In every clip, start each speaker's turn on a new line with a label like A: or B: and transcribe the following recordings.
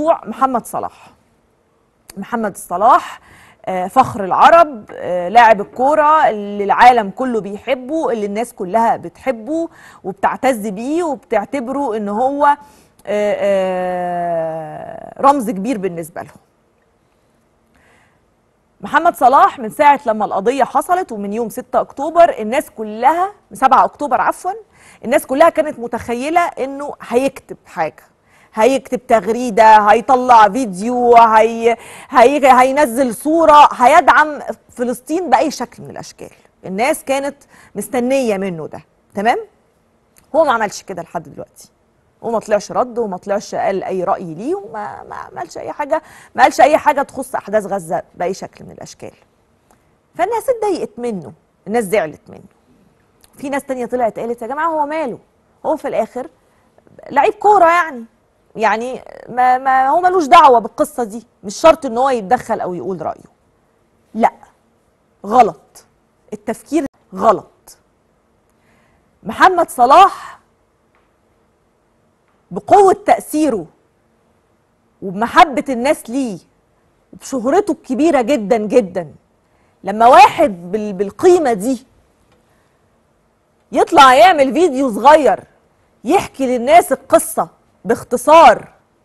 A: موضوع محمد صلاح محمد صلاح آه، فخر العرب آه، لاعب الكوره اللي العالم كله بيحبه اللي الناس كلها بتحبه وبتعتز بيه وبتعتبره ان هو آه، آه، رمز كبير بالنسبه لهم محمد صلاح من ساعة لما القضية حصلت ومن يوم 6 أكتوبر الناس كلها 7 أكتوبر عفوا الناس كلها كانت متخيلة إنه هيكتب حاجة هيكتب تغريدة هيطلع فيديو هي... هي... هينزل صورة هيدعم فلسطين بأي شكل من الأشكال الناس كانت مستنية منه ده تمام هو ما عملش كده لحد دلوقتي وما طلعش رد وما طلعش قال اي راي ليه وما ما عملش اي حاجه ما قالش اي حاجه تخص احداث غزه باي شكل من الاشكال فالناس اتضايقت منه الناس زعلت منه في ناس تانية طلعت قالت يا جماعه هو ماله هو في الاخر لعيب كوره يعني يعني ما, ما هو ملوش دعوه بالقصه دي مش شرط ان هو يتدخل او يقول رايه لا غلط التفكير غلط محمد صلاح بقوة تأثيره وبمحبة الناس ليه وبشهرته الكبيرة جدا جدا لما واحد بال- بالقيمة دي يطلع يعمل فيديو صغير يحكي للناس القصة باختصار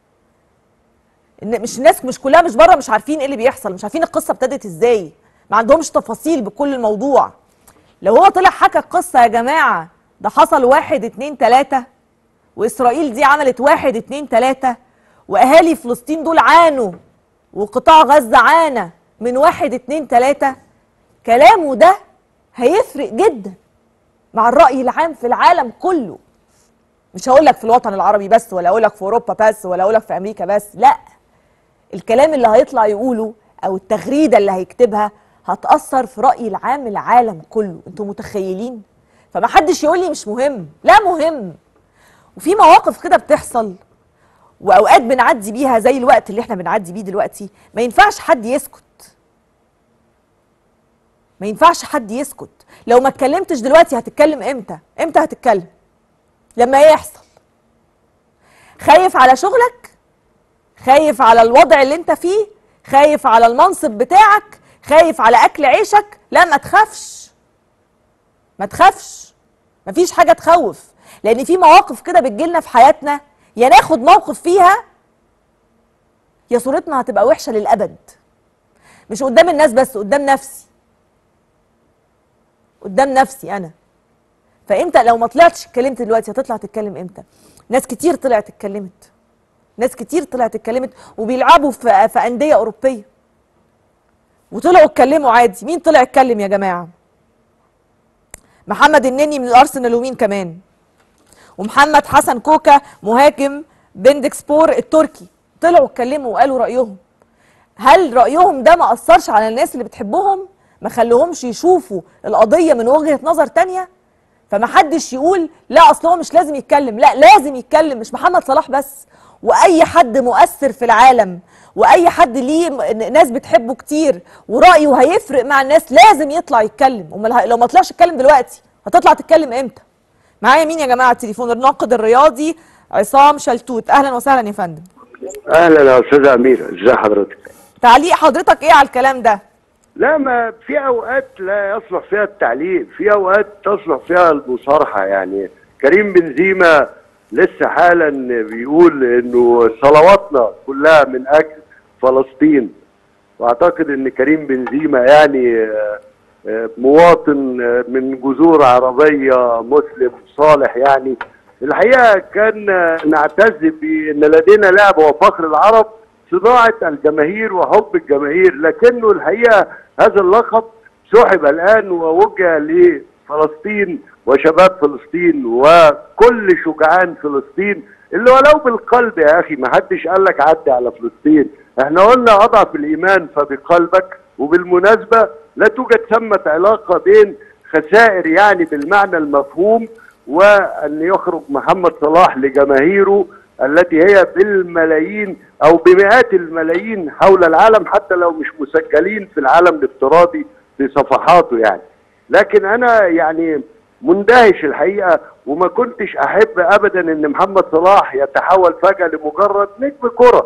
A: ان مش الناس مش كلها مش بره مش عارفين ايه اللي بيحصل مش عارفين القصة ابتدت ازاي ما عندهمش تفاصيل بكل الموضوع لو هو طلع حكى القصة يا جماعة ده حصل واحد اتنين تلاتة وإسرائيل دي عملت واحد اتنين تلاتة وأهالي فلسطين دول عانوا وقطاع غزة عانى من واحد اتنين تلاتة كلامه ده هيفرق جدا مع الرأي العام في العالم كله مش هقول لك في الوطن العربي بس ولا اقول لك في اوروبا بس ولا اقول لك في امريكا بس لا الكلام اللي هيطلع يقوله او التغريده اللي هيكتبها هتاثر في راي العام العالم كله انتوا متخيلين فما حدش يقول لي مش مهم لا مهم وفي مواقف كده بتحصل واوقات بنعدي بيها زي الوقت اللي احنا بنعدي بيه دلوقتي ما ينفعش حد يسكت ما ينفعش حد يسكت لو ما اتكلمتش دلوقتي هتتكلم امتى امتى هتتكلم لما يحصل خايف على شغلك خايف على الوضع اللي انت فيه خايف على المنصب بتاعك خايف على اكل عيشك لا ما تخافش ما تخافش مفيش حاجه تخوف لان في مواقف كده بتجيلنا في حياتنا يا ناخد موقف فيها يا صورتنا هتبقى وحشه للابد مش قدام الناس بس قدام نفسي قدام نفسي انا فانت لو ما طلعتش اتكلمت دلوقتي هتطلع تتكلم امتى ناس كتير طلعت اتكلمت ناس كتير طلعت اتكلمت وبيلعبوا في في انديه اوروبيه وطلعوا اتكلموا عادي مين طلع اتكلم يا جماعه محمد النني من الارسنال ومين كمان ومحمد حسن كوكا مهاجم بندكسبور التركي طلعوا اتكلموا وقالوا رايهم هل رايهم ده ما اثرش على الناس اللي بتحبهم ما خلوهمش يشوفوا القضيه من وجهه نظر تانية فما حدش يقول لا اصل هو مش لازم يتكلم لا لازم يتكلم مش محمد صلاح بس واي حد مؤثر في العالم واي حد ليه م- ناس بتحبه كتير ورايه هيفرق مع الناس لازم يطلع يتكلم امال ه- لو ما طلعش يتكلم دلوقتي هتطلع تتكلم امتى معايا مين يا جماعه على التليفون الناقد الرياضي عصام شلتوت اهلا وسهلا يا فندم
B: اهلا يا استاذه اميره ازي حضرتك
A: تعليق حضرتك ايه على الكلام ده
B: لا ما في اوقات لا يصلح فيها التعليق في اوقات تصلح فيها المصارحه يعني كريم بنزيما لسه حالا بيقول انه صلواتنا كلها من اجل فلسطين واعتقد ان كريم بنزيما يعني آه، آه، مواطن آه، من جذور عربيه مسلم صالح يعني الحقيقه كان آه، نعتز بان لدينا لاعب هو فخر العرب صناعه الجماهير وحب الجماهير لكنه الحقيقه هذا اللقب سحب الان ووجه لفلسطين وشباب فلسطين وكل شجعان فلسطين اللي ولو بالقلب يا اخي ما حدش قال لك عدي على فلسطين احنا قلنا اضعف الايمان فبقلبك وبالمناسبه لا توجد ثمه علاقه بين خسائر يعني بالمعنى المفهوم وان يخرج محمد صلاح لجماهيره التي هي بالملايين او بمئات الملايين حول العالم حتى لو مش مسجلين في العالم الافتراضي في صفحاته يعني لكن انا يعني مندهش الحقيقه وما كنتش احب ابدا ان محمد صلاح يتحول فجاه لمجرد نجم كره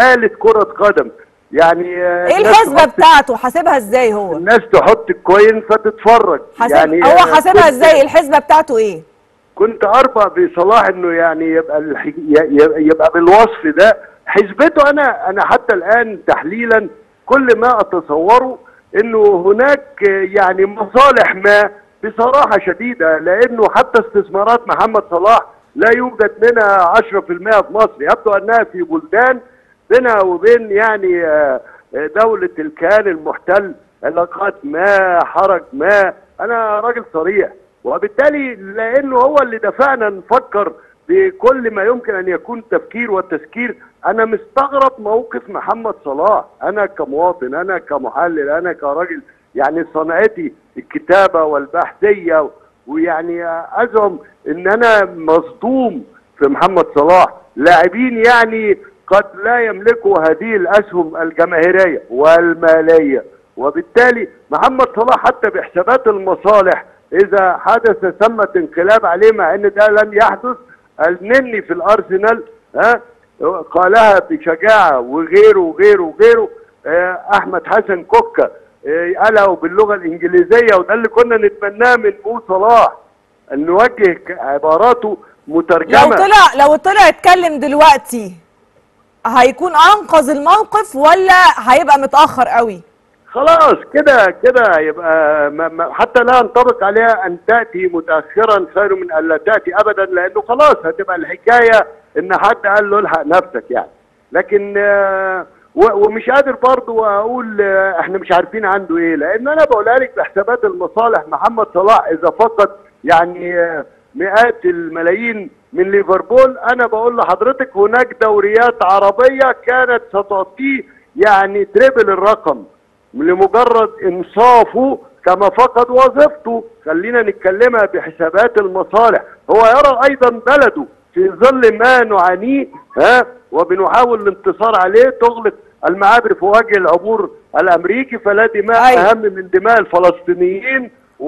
B: آلة كرة قدم يعني آه،
A: ايه
B: الناس
A: الحسبه
B: تحط-
A: بتاعته حاسبها ازاي هو
B: الناس تحط الكوين فتتفرج
A: حاسب
B: يعني
A: هو
B: آه،
A: حاسبها
B: كنت-
A: ازاي الحسبه بتاعته ايه
B: كنت اربع بصلاح انه يعني يبقى الح... ي- ي- يبقى بالوصف ده حسبته انا انا حتى الان تحليلا كل ما اتصوره انه هناك يعني مصالح ما بصراحه شديده لانه حتى استثمارات محمد صلاح لا يوجد منها 10% في مصر يبدو انها في بلدان بينها وبين يعني آه، آه، دولة الكيان المحتل علاقات ما حرج ما أنا راجل صريح وبالتالي لأنه هو اللي دفعنا نفكر بكل ما يمكن أن يكون تفكير والتسكير أنا مستغرب موقف محمد صلاح أنا كمواطن أنا كمحلل أنا كراجل يعني صنعتي الكتابة والبحثية ويعني أزعم إن أنا مصدوم في محمد صلاح لاعبين يعني قد لا يملكوا هذه الاسهم الجماهيريه والماليه وبالتالي محمد صلاح حتى بحسابات المصالح اذا حدث ثمه انقلاب عليه مع ان ده لن يحدث النني في الارسنال ها قالها بشجاعه وغيره وغيره وغيره آه، احمد حسن كوكا آه، قالها باللغه الانجليزيه وده اللي كنا نتمناه من مو صلاح ان نوجه ك- عباراته مترجمه
A: لو طلع لو طلع اتكلم دلوقتي هيكون انقذ الموقف ولا هيبقى متاخر قوي
B: خلاص كده كده يبقى ما ما حتى لا ينطبق عليها ان تاتي متاخرا خير من ان لا تاتي ابدا لانه خلاص هتبقى الحكايه ان حد قال له الحق نفسك يعني لكن آه، و- ومش قادر برضو اقول آه، احنا مش عارفين عنده ايه لان انا بقولها لك بحسابات المصالح محمد صلاح اذا فقد يعني آه، مئات الملايين من ليفربول انا بقول لحضرتك هناك دوريات عربيه كانت ستعطيه يعني تريبل الرقم لمجرد انصافه كما فقد وظيفته خلينا نتكلمها بحسابات المصالح هو يرى ايضا بلده في ظل ما نعانيه ها وبنحاول الانتصار عليه تغلق المعابر في وجه العبور الامريكي فلا دماء
A: أيوة.
B: اهم من دماء الفلسطينيين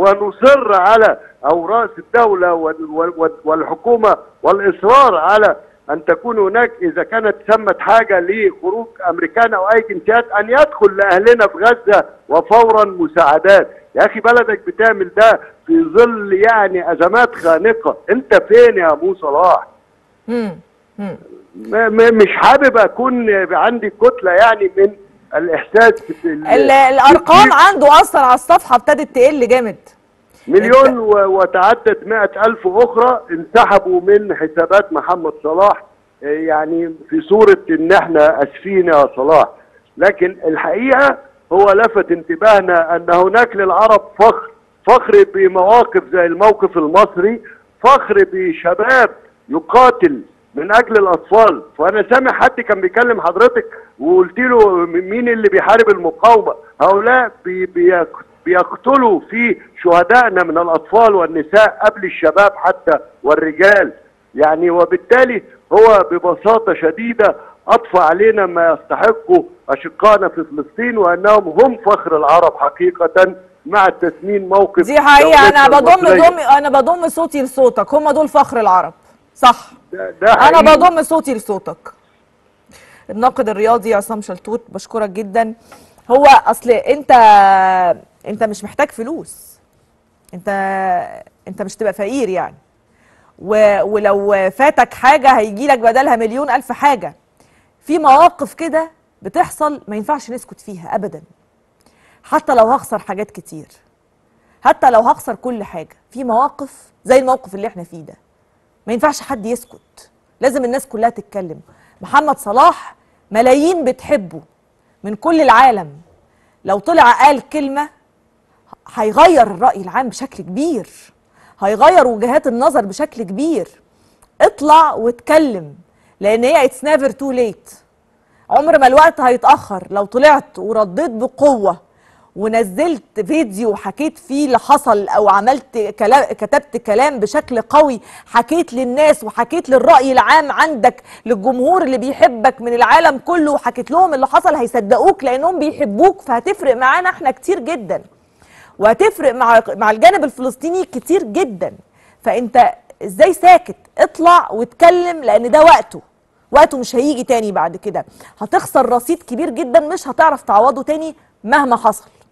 B: ونصر على او راس الدوله وال- وال- والحكومه والاصرار على ان تكون هناك اذا كانت ثمت حاجه لخروج امريكان او اي جنسيات ان يدخل لاهلنا في غزه وفورا مساعدات يا اخي بلدك بتعمل ده في ظل يعني ازمات خانقه انت فين يا ابو صلاح
A: مم. مم.
B: ما- ما- مش حابب اكون عندي كتله يعني من الاحساس بال-
A: ال- الارقام عنده اصلا على الصفحه ابتدت تقل جامد
B: مليون و- وتعدت مئة ألف أخرى انسحبوا من حسابات محمد صلاح آه، يعني في صورة إن إحنا أسفين يا صلاح لكن الحقيقة هو لفت انتباهنا أن هناك للعرب فخر فخر بمواقف زي الموقف المصري فخر بشباب يقاتل من اجل الاطفال فانا سامع حد كان بيكلم حضرتك وقلت له مين اللي بيحارب المقاومه هؤلاء بي بي بيقتلوا في شهدائنا من الاطفال والنساء قبل الشباب حتى والرجال يعني وبالتالي هو ببساطه شديده اضفى علينا ما يستحقه اشقائنا في فلسطين وانهم هم فخر العرب حقيقه مع التسنين موقف
A: دي حقيقه انا
B: دولتنا
A: بضم
B: المصرية.
A: ضم انا بضم صوتي لصوتك هم دول فخر العرب صح
B: ده ده
A: انا
B: حقيقي.
A: بضم صوتي لصوتك الناقد الرياضي عصام شلتوت بشكرك جدا هو اصل انت انت مش محتاج فلوس انت انت مش تبقى فقير يعني و... ولو فاتك حاجه هيجي لك بدلها مليون الف حاجه في مواقف كده بتحصل ما ينفعش نسكت فيها ابدا حتى لو هخسر حاجات كتير حتى لو هخسر كل حاجه في مواقف زي الموقف اللي احنا فيه ده ما ينفعش حد يسكت لازم الناس كلها تتكلم محمد صلاح ملايين بتحبه من كل العالم لو طلع قال كلمة هيغير الرأي العام بشكل كبير هيغير وجهات النظر بشكل كبير اطلع واتكلم لان هي اتس نيفر تو ليت عمر ما الوقت هيتأخر لو طلعت ورديت بقوة ونزلت فيديو وحكيت فيه اللي حصل او عملت كلام كتبت كلام بشكل قوي حكيت للناس وحكيت للرأي العام عندك للجمهور اللي بيحبك من العالم كله وحكيت لهم اللي حصل هيصدقوك لانهم بيحبوك فهتفرق معانا احنا كتير جدا وهتفرق مع مع الجانب الفلسطيني كتير جدا فانت ازاي ساكت اطلع واتكلم لان ده وقته وقته مش هيجي تاني بعد كده هتخسر رصيد كبير جدا مش هتعرف تعوضه تاني مهما حصل